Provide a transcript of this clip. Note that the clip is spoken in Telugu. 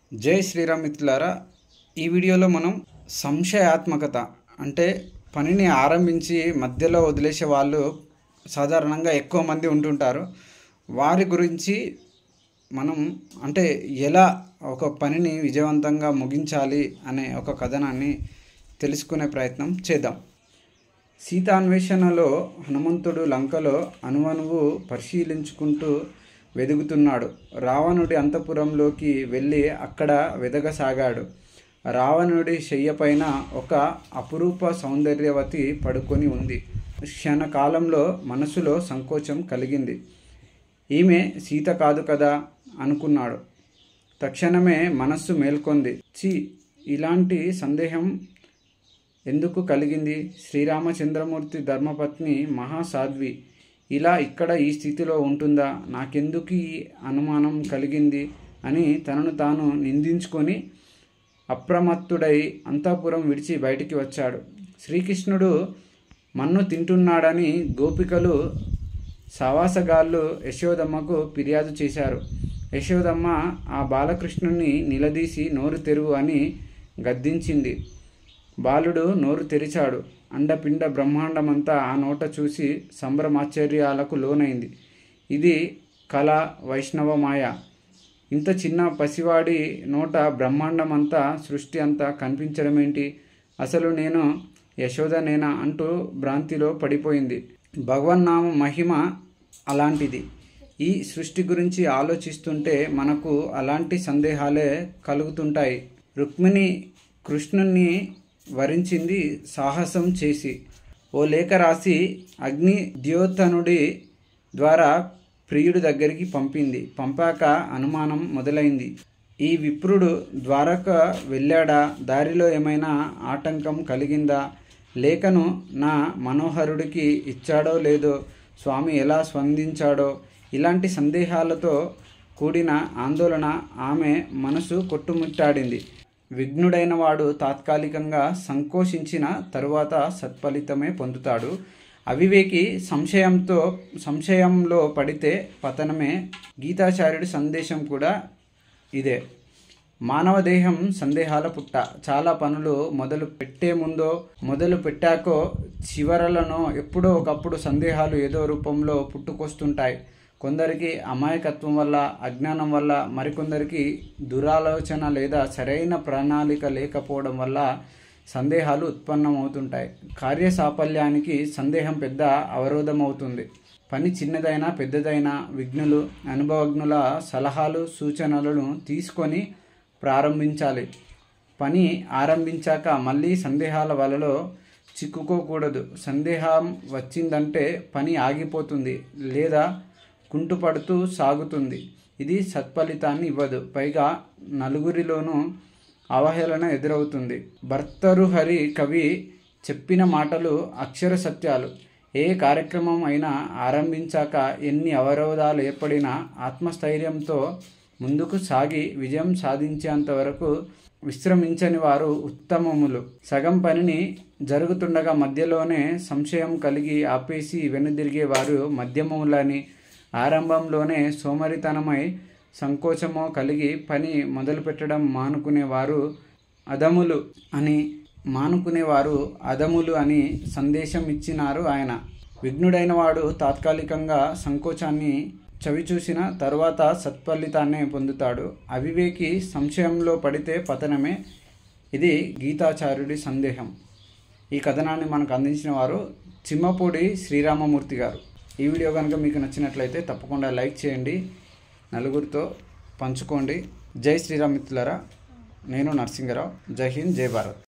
జై శ్రీరామ్ మిత్రులారా ఈ వీడియోలో మనం సంశయాత్మకత అంటే పనిని ఆరంభించి మధ్యలో వదిలేసే వాళ్ళు సాధారణంగా ఎక్కువ మంది ఉంటుంటారు వారి గురించి మనం అంటే ఎలా ఒక పనిని విజయవంతంగా ముగించాలి అనే ఒక కథనాన్ని తెలుసుకునే ప్రయత్నం చేద్దాం సీతాన్వేషణలో హనుమంతుడు లంకలో అణువణువు పరిశీలించుకుంటూ వెదుగుతున్నాడు రావణుడి అంతఃపురంలోకి వెళ్ళి అక్కడ వెదగసాగాడు రావణుడి శయ్యపైన ఒక అపురూప సౌందర్యవతి పడుకొని ఉంది క్షణకాలంలో మనసులో సంకోచం కలిగింది ఈమె సీత కాదు కదా అనుకున్నాడు తక్షణమే మనస్సు మేల్కొంది చి ఇలాంటి సందేహం ఎందుకు కలిగింది శ్రీరామచంద్రమూర్తి ధర్మపత్ని మహాసాధ్వి ఇలా ఇక్కడ ఈ స్థితిలో ఉంటుందా నాకెందుకు ఈ అనుమానం కలిగింది అని తనను తాను నిందించుకొని అప్రమత్తుడై అంతఃపురం విడిచి బయటికి వచ్చాడు శ్రీకృష్ణుడు మన్ను తింటున్నాడని గోపికలు సవాసగాళ్ళు యశోదమ్మకు ఫిర్యాదు చేశారు యశోదమ్మ ఆ బాలకృష్ణుని నిలదీసి నోరు తెరువు అని గద్దించింది బాలుడు నోరు తెరిచాడు అండపిండ బ్రహ్మాండమంతా ఆ నోట చూసి సంభ్రమాశ్చర్యాలకు లోనైంది ఇది కళ వైష్ణవ మాయ ఇంత చిన్న పసివాడి నోట బ్రహ్మాండమంతా సృష్టి అంతా కనిపించడమేంటి అసలు నేను యశోదనేనా అంటూ భ్రాంతిలో పడిపోయింది భగవన్నామ మహిమ అలాంటిది ఈ సృష్టి గురించి ఆలోచిస్తుంటే మనకు అలాంటి సందేహాలే కలుగుతుంటాయి రుక్మిణి కృష్ణుని వరించింది సాహసం చేసి ఓ లేఖ రాసి అగ్ని ద్యోతనుడి ద్వారా ప్రియుడి దగ్గరికి పంపింది పంపాక అనుమానం మొదలైంది ఈ విప్రుడు ద్వారక వెళ్ళాడా దారిలో ఏమైనా ఆటంకం కలిగిందా లేఖను నా మనోహరుడికి ఇచ్చాడో లేదో స్వామి ఎలా స్పందించాడో ఇలాంటి సందేహాలతో కూడిన ఆందోళన ఆమె మనసు కొట్టుముట్టాడింది విఘ్నుడైన వాడు తాత్కాలికంగా సంకోచించిన తరువాత సత్ఫలితమే పొందుతాడు అవివేకి సంశయంతో సంశయంలో పడితే పతనమే గీతాచార్యుడి సందేశం కూడా ఇదే మానవ దేహం సందేహాల పుట్ట చాలా పనులు మొదలు పెట్టే ముందో మొదలు పెట్టాకో చివరలను ఎప్పుడో ఒకప్పుడు సందేహాలు ఏదో రూపంలో పుట్టుకొస్తుంటాయి కొందరికి అమాయకత్వం వల్ల అజ్ఞానం వల్ల మరికొందరికి దురాలోచన లేదా సరైన ప్రణాళిక లేకపోవడం వల్ల సందేహాలు ఉత్పన్నమవుతుంటాయి కార్యసాఫల్యానికి సందేహం పెద్ద అవరోధం అవుతుంది పని చిన్నదైనా పెద్దదైనా విఘ్నులు అనుభవజ్ఞుల సలహాలు సూచనలను తీసుకొని ప్రారంభించాలి పని ఆరంభించాక మళ్ళీ సందేహాల వలలో చిక్కుకోకూడదు సందేహం వచ్చిందంటే పని ఆగిపోతుంది లేదా కుంటుపడుతూ సాగుతుంది ఇది సత్ఫలితాన్ని ఇవ్వదు పైగా నలుగురిలోనూ అవహేళన ఎదురవుతుంది భర్తరుహరి కవి చెప్పిన మాటలు అక్షర సత్యాలు ఏ కార్యక్రమం అయినా ఆరంభించాక ఎన్ని అవరోధాలు ఏర్పడినా ఆత్మస్థైర్యంతో ముందుకు సాగి విజయం సాధించేంత వరకు విశ్రమించని వారు ఉత్తమములు సగం పనిని జరుగుతుండగా మధ్యలోనే సంశయం కలిగి ఆపేసి వెనుదిరిగే వారు మధ్యమములని ఆరంభంలోనే సోమరితనమై సంకోచమో కలిగి పని మొదలుపెట్టడం మానుకునేవారు అదములు అని మానుకునేవారు అదములు అని సందేశం ఇచ్చినారు ఆయన విఘ్నుడైన వాడు తాత్కాలికంగా సంకోచాన్ని చవిచూసిన తరువాత సత్ఫలితాన్ని పొందుతాడు అవివేకి సంశయంలో పడితే పతనమే ఇది గీతాచార్యుడి సందేహం ఈ కథనాన్ని మనకు అందించిన వారు చిమ్మపూడి శ్రీరామమూర్తి గారు ఈ వీడియో కనుక మీకు నచ్చినట్లయితే తప్పకుండా లైక్ చేయండి నలుగురితో పంచుకోండి జై శ్రీరామ్ మిత్రులారా నేను నరసింగరావు జై హింద్ జై భారత్